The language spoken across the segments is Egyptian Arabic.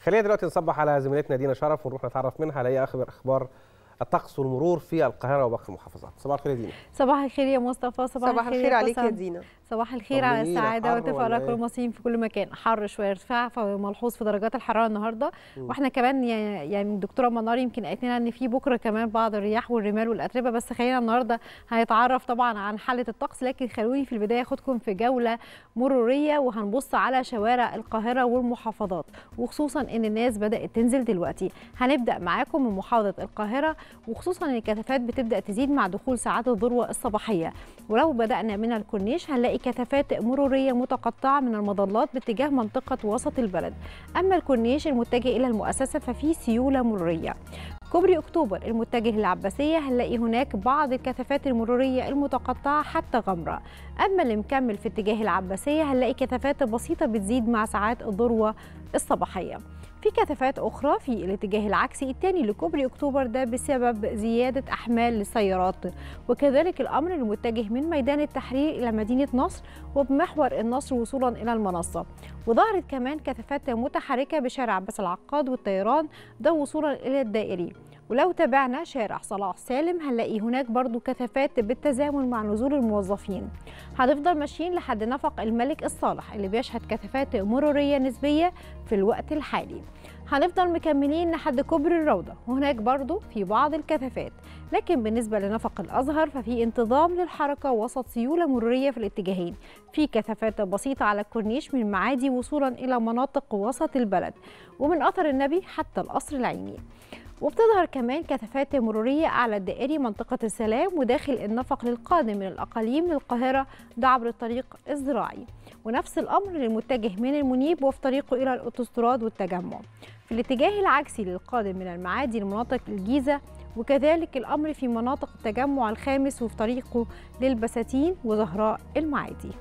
خلينا دلوقتي نصبح على زميلتنا دينا شرف ونروح نتعرف منها على ايه اخبار اخبار الطقس والمرور في القاهره وباقي المحافظات صباح الخير يا دينا صباح الخير يا مصطفى صباح, صباح الخير يا عليك يا حسام. دينا صباح الخير على طمنينا، السعاده حر والتفاؤل ولا على كل إيه؟ المصريين في كل مكان حر شويه ارتفاع ملحوظ في درجات الحراره النهارده واحنا كمان يا- يعني الدكتوره منار يمكن قالت لنا ان في بكره كمان بعض الرياح والرمال والاتربه بس خلينا النهارده هنتعرف طبعا عن حاله الطقس لكن خلوني في البدايه اخدكم في جوله مروريه وهنبص على شوارع القاهره والمحافظات وخصوصا ان الناس بدات تنزل دلوقتي هنبدا معاكم من محافظه القاهره وخصوصا ان الكثافات بتبدا تزيد مع دخول ساعات الذروه الصباحيه ولو بدانا من الكورنيش هنلاقي كثافات مروريه متقطعه من المظلات باتجاه منطقه وسط البلد اما الكورنيش المتجه الى المؤسسه ففي سيوله مروريه كوبري اكتوبر المتجه للعباسيه هنلاقي هناك بعض الكثافات المروريه المتقطعه حتى غمره اما اللي مكمل في اتجاه العباسيه هنلاقي كثافات بسيطه بتزيد مع ساعات الذروه الصباحيه في كثافات أخرى في الاتجاه العكسي الثاني لكوبري أكتوبر ده بسبب زيادة أحمال للسيارات وكذلك الأمر المتجه من ميدان التحرير إلى مدينة نصر وبمحور النصر وصولا إلى المنصة وظهرت كمان كثافات متحركة بشارع عباس العقاد والطيران ده وصولا إلى الدائري ولو تابعنا شارع صلاح سالم هنلاقي هناك برضو كثافات بالتزامن مع نزول الموظفين هنفضل ماشيين لحد نفق الملك الصالح اللي بيشهد كثافات مرورية نسبية في الوقت الحالي هنفضل مكملين لحد كوبري الروضة وهناك برضو في بعض الكثافات لكن بالنسبة لنفق الأزهر ففي انتظام للحركة وسط سيولة مرورية في الاتجاهين في كثافات بسيطة على الكورنيش من معادي وصولا إلى مناطق وسط البلد ومن أثر النبي حتى القصر العيني وبتظهر كمان كثافات مرورية أعلى الدائري منطقة السلام وداخل النفق للقادم من الأقاليم للقاهرة ده عبر الطريق الزراعي ونفس الأمر للمتجه من المنيب وفي طريقه إلى الأوتوستراد والتجمع في الاتجاه العكسي للقادم من المعادي لمناطق الجيزة وكذلك الأمر في مناطق التجمع الخامس وفي طريقه للبساتين وزهراء المعادي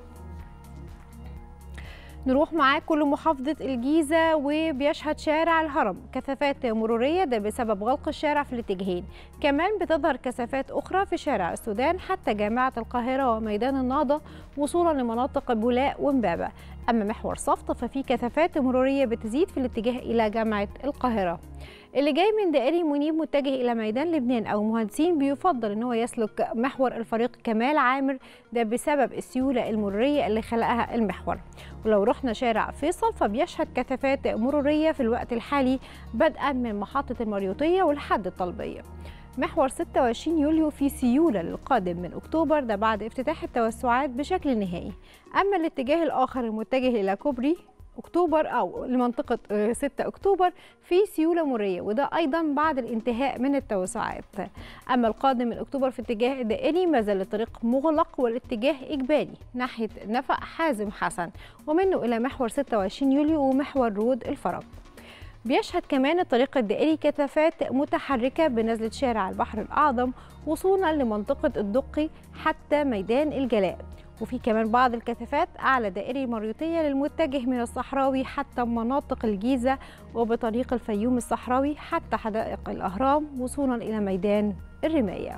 نروح معاكم لمحافظة الجيزة وبيشهد شارع الهرم كثافات مرورية ده بسبب غلق الشارع في الاتجاهين كمان بتظهر كثافات أخرى في شارع السودان حتى جامعة القاهرة وميدان النهضة وصولا لمناطق بولاق ومبابة أما محور صفت ففي كثافات مرورية بتزيد في الاتجاه إلى جامعة القاهرة اللي جاي من دائري منيب متجه الى ميدان لبنان او مهندسين بيفضل ان هو يسلك محور الفريق كمال عامر ده بسبب السيوله المروريه اللي خلقها المحور ولو رحنا شارع فيصل فبيشهد كثافات مروريه في الوقت الحالي بدءا من محطه المريوطيه ولحد الطلبيه محور 26 يوليو في سيولة للقادم من أكتوبر ده بعد افتتاح التوسعات بشكل نهائي أما الاتجاه الآخر المتجه إلى كوبري اكتوبر او لمنطقه آه، 6 اكتوبر في سيوله مريه وده ايضا بعد الانتهاء من التوسعات اما القادم من اكتوبر في اتجاه الدائري ما زال الطريق مغلق والاتجاه اجباري ناحيه نفق حازم حسن ومنه الى محور 26 يوليو ومحور رود الفرج بيشهد كمان الطريق الدائري كثافات متحركة بنزلة شارع البحر الأعظم وصولا لمنطقة الدقي حتى ميدان الجلاء وفي كمان بعض الكثافات أعلى دائري المريوطية للمتجه من الصحراوي حتى مناطق الجيزة وبطريق الفيوم الصحراوي حتى حدائق الأهرام وصولا إلى ميدان الرماية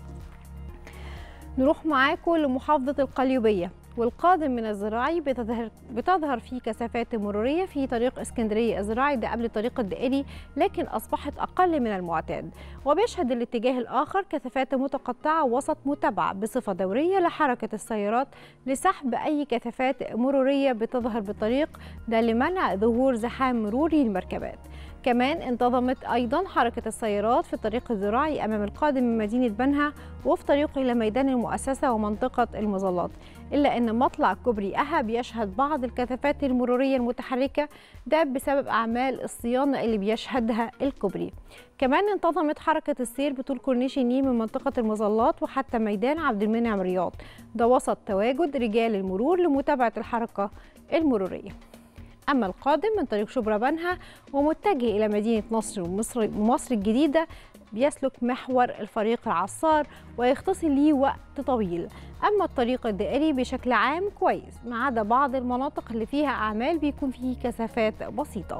نروح معاكم لمحافظة القليوبية والقادم من الزراعي بتظهر بتظهر فيه كثافات مروريه في طريق اسكندريه الزراعي ده قبل الطريق الدائري لكن اصبحت اقل من المعتاد وبيشهد الاتجاه الاخر كثافات متقطعه وسط متابعه بصفه دوريه لحركه السيارات لسحب اي كثافات مروريه بتظهر بالطريق ده لمنع ظهور زحام مروري للمركبات كمان انتظمت ايضا حركه السيارات في الطريق الزراعي امام القادم من مدينه بنها وفي طريقه الى ميدان المؤسسه ومنطقه المظلات الا ان مطلع كوبري اها بيشهد بعض الكثافات المروريه المتحركه ده بسبب اعمال الصيانه اللي بيشهدها الكوبري كمان انتظمت حركه السير بطول كورنيش النيل من منطقه المظلات وحتى ميدان عبد المنعم رياض ده وسط تواجد رجال المرور لمتابعه الحركه المروريه أما القادم من طريق شبرا بنها ومتجه إلى مدينة نصر ومصر, ومصر الجديدة بيسلك محور الفريق العصار ويختصر ليه وقت طويل أما الطريق الدائري بشكل عام كويس ما عدا بعض المناطق اللي فيها أعمال بيكون فيه كثافات بسيطة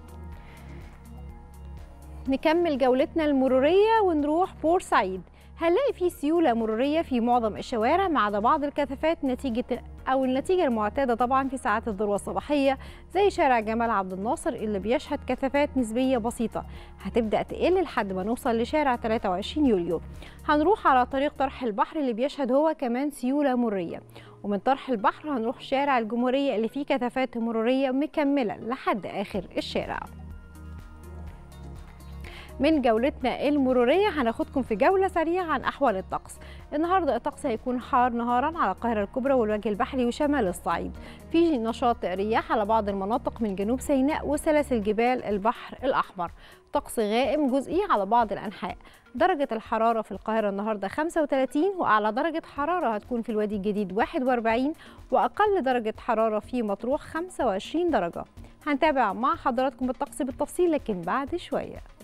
نكمل جولتنا المرورية ونروح بورسعيد هنلاقي في سيولة مرورية في معظم الشوارع ما عدا بعض الكثافات نتيجة أو النتيجة المعتادة طبعا في ساعات الذروة الصباحية زي شارع جمال عبد الناصر اللي بيشهد كثافات نسبية بسيطة هتبدأ تقل لحد ما نوصل لشارع 23 يوليو هنروح على طريق طرح البحر اللي بيشهد هو كمان سيولة مرية ومن طرح البحر هنروح شارع الجمهورية اللي فيه كثافات مرورية مكملة لحد آخر الشارع من جولتنا المرورية هناخدكم في جولة سريعة عن أحوال الطقس النهاردة الطقس هيكون حار نهارا على القاهرة الكبرى والوجه البحري وشمال الصعيد في نشاط رياح على بعض المناطق من جنوب سيناء وسلاسل جبال البحر الأحمر طقس غائم جزئي على بعض الأنحاء درجة الحرارة في القاهرة النهاردة 35 وأعلى درجة حرارة هتكون في الوادي الجديد 41 وأقل درجة حرارة في مطروح 25 درجة هنتابع مع حضراتكم الطقس بالتفصيل لكن بعد شوية